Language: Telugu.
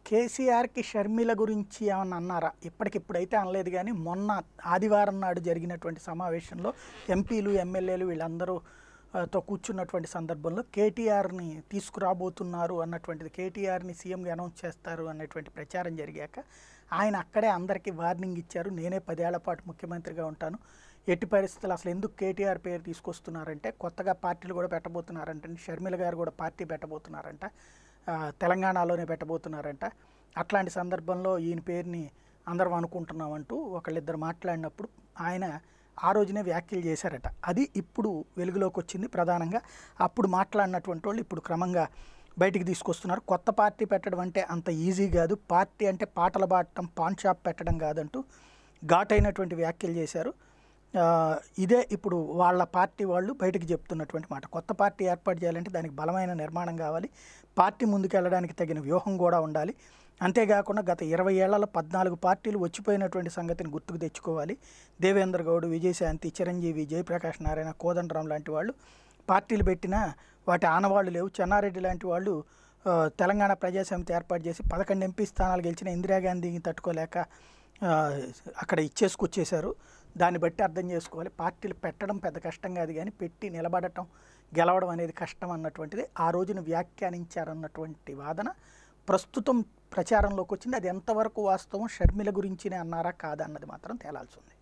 కేసీఆర్కి షర్మిల గురించి ఏమన్నా అన్నారా ఇప్పటికిప్పుడైతే అనలేదు కానీ మొన్న ఆదివారం నాడు జరిగినటువంటి సమావేశంలో ఎంపీలు ఎమ్మెల్యేలు వీళ్ళందరూ ఆ, తో కూర్చున్నటువంటి సందర్భంలో కేటీఆర్ని తీసుకురాబోతున్నారు అన్నటువంటిది కేటీఆర్ని సీఎంగా అనౌన్స్ చేస్తారు అన్నటువంటి ప్రచారం జరిగాక ఆయన అక్కడే అందరికీ వార్నింగ్ ఇచ్చారు నేనే పదేళ్ల పాటు ముఖ్యమంత్రిగా ఉంటాను ఎట్టి పరిస్థితులు అసలు ఎందుకు కేటీఆర్ పేరు తీసుకొస్తున్నారంటే కొత్తగా పార్టీలు కూడా పెట్టబోతున్నారంట షర్మిల గారు కూడా పార్టీ పెట్టబోతున్నారంట ఆ, తెలంగాణలోనే పెట్టబోతున్నారంట అట్లాంటి సందర్భంలో ఈయన పేరుని అందరం అనుకుంటున్నామంటూ ఒకళ్ళిద్దరు మాట్లాడినప్పుడు ఆయన ఆ రోజునే వ్యాఖ్యలు చేశారట అది ఇప్పుడు వెలుగులోకి వచ్చింది ప్రధానంగా అప్పుడు మాట్లాడినటువంటి వాళ్ళు ఇప్పుడు క్రమంగా బయటికి తీసుకొస్తున్నారు కొత్త పార్టీ పెట్టడం అంటే అంత ఈజీ కాదు పార్టీ అంటే పాటలు పాడటం పాన్ షాప్ పెట్టడం కాదంటూ ఘాటైనటువంటి వ్యాఖ్యలు చేశారు ఆ, ఇదే ఇప్పుడు వాళ్ళ పార్టీ వాళ్ళు బయటకు చెప్తున్నటువంటి మాట కొత్త పార్టీ ఏర్పాటు చేయాలంటే దానికి బలమైన నిర్మాణం కావాలి పార్టీ ముందుకెళ్ళడానికి తగిన వ్యూహం కూడా ఉండాలి అంతేకాకుండా గత ఇరవై ఏళ్లలో పద్నాలుగు పార్టీలు వచ్చిపోయినటువంటి సంగతిని గుర్తుకు తెచ్చుకోవాలి దేవేంద్ర గౌడ్ విజయశాంతి చిరంజీవి జయప్రకాష్ నారాయణ కోదండరాం లాంటి వాళ్ళు పార్టీలు పెట్టినా వాటి ఆనవాళ్ళు లేవు చెన్నారెడ్డి లాంటి వాళ్ళు ఆ, తెలంగాణ ప్రజాసమితి ఏర్పాటు చేసి పదకొండు ఎంపీ స్థానాలు గెలిచిన ఇందిరాగాంధీని తట్టుకోలేక ఆ, అక్కడ ఇచ్చేసుకొచ్చేశారు దాన్ని బట్టి అర్థం చేసుకోవాలి పార్టీలు పెట్టడం పెద్ద కష్టం కాదు కానీ పెట్టి నిలబడటం గెలవడం అనేది కష్టం అన్నటువంటిది ఆ రోజున వ్యాఖ్యానించారన్నటువంటి వాదన ప్రస్తుతం ప్రచారంలోకి వచ్చింది అది ఎంతవరకు వాస్తవం షర్మిల గురించినే అన్నారా కాదా అన్నది మాత్రం తేలాల్సి ఉంది